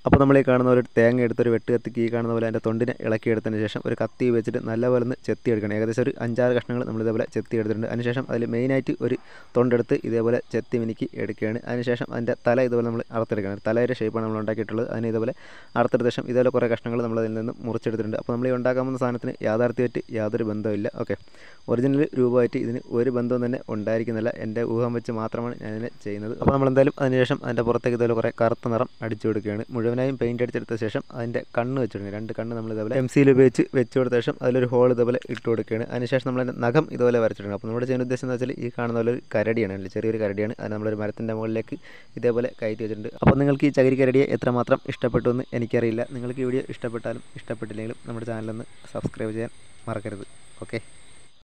അപ്പോൾ നമ്മൾ ഈ കാണുന്ന ഒരു തേങ്ങ എടുത്തൊരു വെട്ട് കത്തിക്ക് ഈ കാണുന്ന പോലെ അതിൻ്റെ തൊണ്ടിനെ ഇളക്കിയെടുത്തതിന് ശേഷം ഒരു കത്തി വെച്ചിട്ട് നല്ലപോലെ ഒന്ന് ചെത്തി എടുക്കണം ഏകദേശം ഒരു അഞ്ചാറ് കഷ്ണങ്ങൾ നമ്മൾ ഇതേപോലെ ചെത്തി എടുത്തിട്ടുണ്ട് അതിനുശേഷം അതിൽ മെയിനായിട്ട് ഒരു തൊണ്ടെടുത്ത് ഇതേപോലെ ചെത്തി മിനുക്കി എടുക്കുകയാണ് അതിനുശേഷം അതിൻ്റെ തല ഇതുപോലെ നമ്മൾ അറുത്തെടുക്കണം തലയുടെ ഷേപ്പാണ് നമ്മൾ ഉണ്ടാക്കിയിട്ടുള്ളത് അതിന് ഇതുപോലെ അറുത്തെടുത്ത ശേഷം ഇതേപോലെ കുറേ കഷ്ണങ്ങൾ നമ്മൾ അതിൽ നിന്ന് മുറിച്ചെടുത്തിട്ടുണ്ട് അപ്പോൾ നമ്മൾ ഈ ഉണ്ടാക്കാൻ പോകുന്ന സാധനത്തിന് യാഥാർത്ഥ്യമായിട്ട് യാതൊരു ബന്ധമില്ല ഓക്കെ ഒറിജിനൽ രൂപമായിട്ട് ഇതിന് ഒരു ബന്ധവും തന്നെ ഉണ്ടായിരിക്കുന്നില്ല എൻ്റെ ഊഹം വെച്ച് മാത്രമാണ് ഞാൻ ഇതിനെ ചെയ്യുന്നത് അപ്പോൾ നമ്മൾ എന്തായാലും അതിനുശേഷം അതിൻ്റെ പുറത്തേക്ക് ഇതുപോലെ കുറേ കറുത്ത നിറം അടിച്ചു കൊടുക്കുകയാണ് മുഴുവനായും പെയിൻറ്റ് അടിച്ചെടുത്ത ശേഷം അതിൻ്റെ കണ്ണ് വെച്ചിട്ടുണ്ട് രണ്ട് കണ്ണ് നമ്മൾ ഇതേപോലെ എം സിയിൽ ഉപയോഗിച്ച് വെച്ച് കൊടുത്ത ശേഷം അതിലൊരു ഹോൾ ഇതേപോലെ ഇട്ട് കൊടുക്കുകയാണ് അതിനുശേഷം നമ്മൾ അതിൻ്റെ നഖം ഇതുപോലെ വരച്ചിട്ടുണ്ട് അപ്പോൾ നമ്മുടെ ചെയ്യുന്ന ഉദ്ദേശം എന്ന് വെച്ചാൽ ഈ കാണുന്ന പോലെ ഒരു കരടിയാണ് അതിൽ ചെറിയൊരു കരടിയാണ് അത് നമ്മളൊരു മരത്തിൻ്റെ മുകളിലേക്ക് ഇതേപോലെ കയറ്റി വെച്ചിട്ടുണ്ട് അപ്പോൾ നിങ്ങൾക്ക് ഈ ചകിരി കരടിയെ എത്രമാത്രം ഇഷ്ടപ്പെട്ടു എന്ന് എനിക്കറിയില്ല നിങ്ങൾക്ക് ഈ വീഡിയോ ഇഷ്ടപ്പെട്ടാലും ഇഷ്ടപ്പെട്ടില്ലെങ്കിലും നമ്മുടെ ചാനലൊന്ന് സബ്സ്ക്രൈബ് ചെയ്യാൻ മറക്കരുത് ഓക്കെ